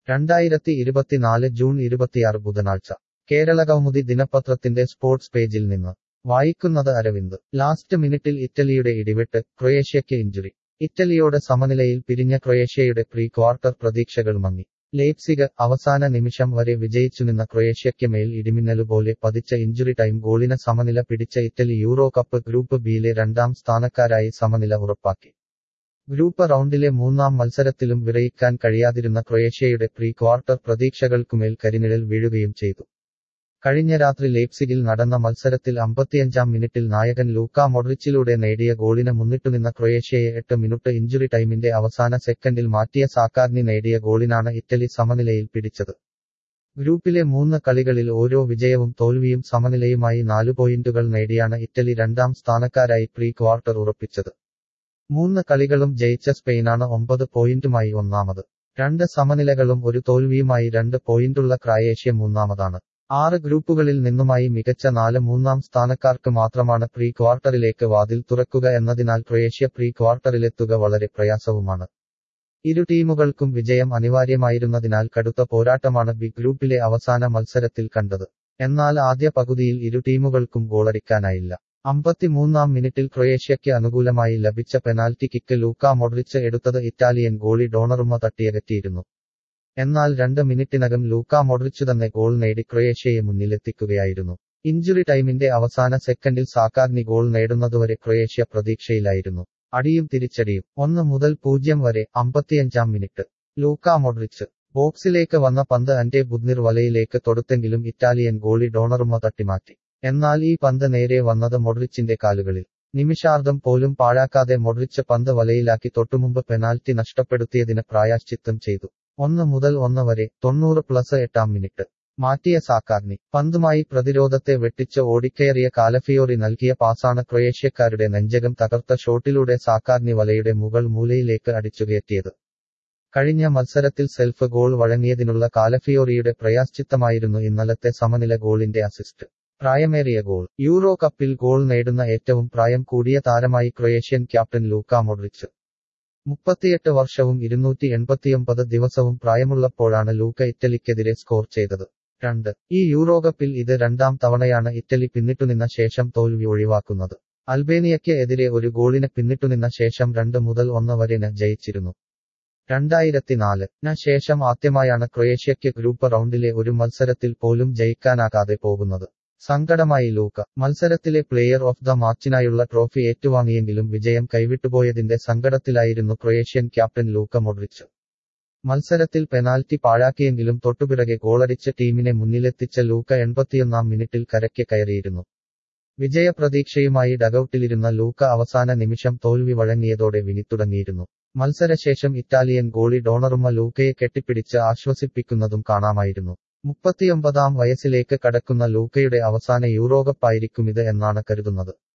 രണ്ടായിരത്തി ഇരുപത്തിനാല് ജൂൺ ഇരുപത്തിയാറ് ബുധനാഴ്ച കേരളകൗമുദി ദിനപത്രത്തിന്റെ സ്പോർട്സ് പേജിൽ നിന്ന് വായിക്കുന്നത് അരവിന്ദ് ലാസ്റ്റ് മിനിറ്റിൽ ഇറ്റലിയുടെ ഇടിവെട്ട് ക്രൊയേഷ്യയ്ക്ക് ഇഞ്ചുറി ഇറ്റലിയോട് സമനിലയിൽ പിരിഞ്ഞ ക്രൊയേഷ്യയുടെ പ്രീ ക്വാർട്ടർ പ്രതീക്ഷകൾ മങ്ങി ലേപ്സിഗ് അവസാന നിമിഷം വരെ വിജയിച്ചുനിന്ന ക്രൊയേഷ്യയ്ക്ക് മേൽ ഇടിമിന്നലുപോലെ പതിച്ച ഇഞ്ചുറി ടൈം ഗോളിന് സമനില പിടിച്ച ഇറ്റലി യൂറോ കപ്പ് ഗ്രൂപ്പ് ബിയിലെ രണ്ടാം സ്ഥാനക്കാരായി സമനില ഉറപ്പാക്കി ഗ്രൂപ്പ് റൗണ്ടിലെ മൂന്നാം മത്സരത്തിലും വിറയിക്കാൻ കഴിയാതിരുന്ന ക്രൊയേഷ്യയുടെ പ്രീ ക്വാർട്ടർ പ്രതീക്ഷകൾക്കുമേൽ കരിനിഴൽ വീഴുകയും ചെയ്തു കഴിഞ്ഞ രാത്രി ലേപ്സിഗിൽ നടന്ന മത്സരത്തിൽ അമ്പത്തിയഞ്ചാം മിനിറ്റിൽ നായകൻ ലൂക്ക മൊഡ്രിച്ചിലൂടെ നേടിയ ഗോളിന് മുന്നിട്ടുനിന്ന ക്രൊയേഷ്യയെ എട്ട് മിനിറ്റ് ഇഞ്ചുറി ടൈമിന്റെ അവസാന സെക്കൻഡിൽ മാറ്റിയ സാക്കാർനി നേടിയ ഗോളിനാണ് ഇറ്റലി സമനിലയിൽ പിടിച്ചത് ഗ്രൂപ്പിലെ മൂന്ന് കളികളിൽ ഓരോ വിജയവും തോൽവിയും സമനിലയുമായി നാലു പോയിന്റുകൾ നേടിയാണ് ഇറ്റലി രണ്ടാം സ്ഥാനക്കാരായി പ്രീ ക്വാർട്ടർ ഉറപ്പിച്ചത് മൂന്ന് കളികളും ജയിച്ച സ്പെയിനാണ് ഒമ്പത് പോയിന്റുമായി ഒന്നാമത് രണ്ട് സമനിലകളും ഒരു തോൽവിയുമായി രണ്ട് പോയിന്റുള്ള ക്രൊയേഷ്യ മൂന്നാമതാണ് ആറ് ഗ്രൂപ്പുകളിൽ നിന്നുമായി മികച്ച നാല് മൂന്നാം സ്ഥാനക്കാർക്ക് മാത്രമാണ് പ്രീ ക്വാർട്ടറിലേക്ക് വാതിൽ തുറക്കുക എന്നതിനാൽ ക്രൊയേഷ്യ പ്രീ ക്വാർട്ടറിലെത്തുക വളരെ പ്രയാസവുമാണ് ഇരു ടീമുകൾക്കും വിജയം അനിവാര്യമായിരുന്നതിനാൽ കടുത്ത പോരാട്ടമാണ് ബി ഗ്രൂപ്പിലെ അവസാന മത്സരത്തിൽ കണ്ടത് എന്നാൽ ആദ്യ പകുതിയിൽ ഇരു ടീമുകൾക്കും ഗോളടിക്കാനായില്ല അമ്പത്തിമൂന്നാം മിനിറ്റിൽ ക്രൊയേഷ്യയ്ക്ക് അനുകൂലമായി ലഭിച്ച പെനാൽറ്റി കിക്ക് ലൂക്ക മൊഡ്രിച്ച് എടുത്തത് ഇറ്റാലിയൻ ഗോളി ഡോണറുമ തട്ടിയകറ്റിയിരുന്നു എന്നാൽ രണ്ട് മിനിറ്റിനകം ലൂക്ക മൊഡ്രിച്ചു തന്നെ ഗോൾ നേടി ക്രൊയേഷ്യയെ മുന്നിലെത്തിക്കുകയായിരുന്നു ഇഞ്ചുറി ടൈമിന്റെ അവസാന സെക്കൻഡിൽ സാക്കാഗ്നി ഗോൾ നേടുന്നതുവരെ ക്രൊയേഷ്യ പ്രതീക്ഷയിലായിരുന്നു അടിയും തിരിച്ചടിയും ഒന്ന് മുതൽ പൂജ്യം വരെ അമ്പത്തിയഞ്ചാം മിനിറ്റ് ലൂക്ക മൊഡ്രിച്ച് ബോക്സിലേക്ക് വന്ന പന്ത് അന്റെ ബുദ്നിർ വലയിലേക്ക് തൊടുത്തെങ്കിലും ഇറ്റാലിയൻ ഗോളി ഡോണറുമ തട്ടിമാറ്റി എന്നാൽ ഈ പന്ത് നേരെ വന്നത് മൊഡ്രിച്ചിന്റെ കാലുകളിൽ നിമിഷാർദ്ധം പോലും പാഴാക്കാതെ മൊഡ്രിച്ച് പന്ത് വലയിലാക്കി തൊട്ടുമുമ്പ് പെനാൽറ്റി നഷ്ടപ്പെടുത്തിയതിന് പ്രായാശ്ചിത്തം ചെയ്തു ഒന്ന് മുതൽ ഒന്ന് വരെ തൊണ്ണൂറ് പ്ലസ് എട്ടാം മിനിറ്റ് മാറ്റിയ സാക്കാർനി പന്തുമായി പ്രതിരോധത്തെ വെട്ടിച്ച് ഓടിക്കയറിയ കാലഫിയോറി നൽകിയ പാസാണ് ക്രൊയേഷ്യക്കാരുടെ നെഞ്ചകം തകർത്ത ഷോട്ടിലൂടെ സാക്കാർനി വലയുടെ മുകൾ മൂലയിലേക്ക് അടിച്ചുകയറ്റിയത് കഴിഞ്ഞ മത്സരത്തിൽ സെൽഫ് ഗോൾ വഴങ്ങിയതിനുള്ള കാലഫിയോറിയുടെ പ്രയാശ്ചിത്തമായിരുന്നു ഇന്നലത്തെ സമനില ഗോളിന്റെ അസിസ്റ്റ് പ്രായമേറിയ ഗോൾ യൂറോ കപ്പിൽ ഗോൾ നേടുന്ന ഏറ്റവും പ്രായം കൂടിയ താരമായി ക്രൊയേഷ്യൻ ക്യാപ്റ്റൻ ലൂക്ക മൊഡ്രിച്ച് മുപ്പത്തിയെട്ട് വർഷവും ഇരുന്നൂറ്റി എൺപത്തിയൊമ്പത് ദിവസവും പ്രായമുള്ളപ്പോഴാണ് ലൂക്ക ഇറ്റലിക്കെതിരെ സ്കോർ ചെയ്തത് രണ്ട് ഈ യൂറോകപ്പിൽ ഇത് രണ്ടാം തവണയാണ് ഇറ്റലി പിന്നിട്ടുനിന്ന ശേഷം തോൽവി ഒഴിവാക്കുന്നത് അൽബേനിയയ്ക്ക് എതിരെ ഒരു ഗോളിന് പിന്നിട്ടുനിന്ന ശേഷം രണ്ട് മുതൽ ഒന്ന് വരെ ന ജയിച്ചിരുന്നു രണ്ടായിരത്തിനാല് ന ശേഷം ആദ്യമായാണ് ക്രൊയേഷ്യയ്ക്ക് ഗ്രൂപ്പ് റൗണ്ടിലെ ഒരു മത്സരത്തിൽ പോലും ജയിക്കാനാകാതെ പോകുന്നത് സങ്കടമായി ലൂക്ക മത്സരത്തിലെ പ്ലെയർ ഓഫ് ദ മാച്ചിനായുള്ള ട്രോഫി ഏറ്റുവാങ്ങിയെങ്കിലും വിജയം കൈവിട്ടുപോയതിന്റെ സങ്കടത്തിലായിരുന്നു ക്രൊയേഷ്യൻ ക്യാപ്റ്റൻ ലൂക്ക മൊഡ്രിച്ച് മത്സരത്തിൽ പെനാൽറ്റി പാഴാക്കിയെങ്കിലും തൊട്ടുപിറകെ ഗോളടിച്ച് ടീമിനെ മുന്നിലെത്തിച്ച ലൂക്ക എൺപത്തിയൊന്നാം മിനിറ്റിൽ കരയ്ക്ക് കയറിയിരുന്നു വിജയപ്രതീക്ഷയുമായി ഡഗൌട്ടിലിരുന്ന ലൂക്ക അവസാന നിമിഷം തോൽവി വഴങ്ങിയതോടെ വിനിത്തുടങ്ങിയിരുന്നു മത്സരശേഷം ഇറ്റാലിയൻ ഗോളി ഡോണറുമ ലൂക്കയെ കെട്ടിപ്പിടിച്ച് ആശ്വസിപ്പിക്കുന്നതും കാണാമായിരുന്നു മുപ്പത്തിയൊമ്പതാം വയസ്സിലേക്ക് കടക്കുന്ന ലൂക്കയുടെ അവസാന യൂറോകപ്പായിരിക്കുമിത് എന്നാണ് കരുതുന്നത്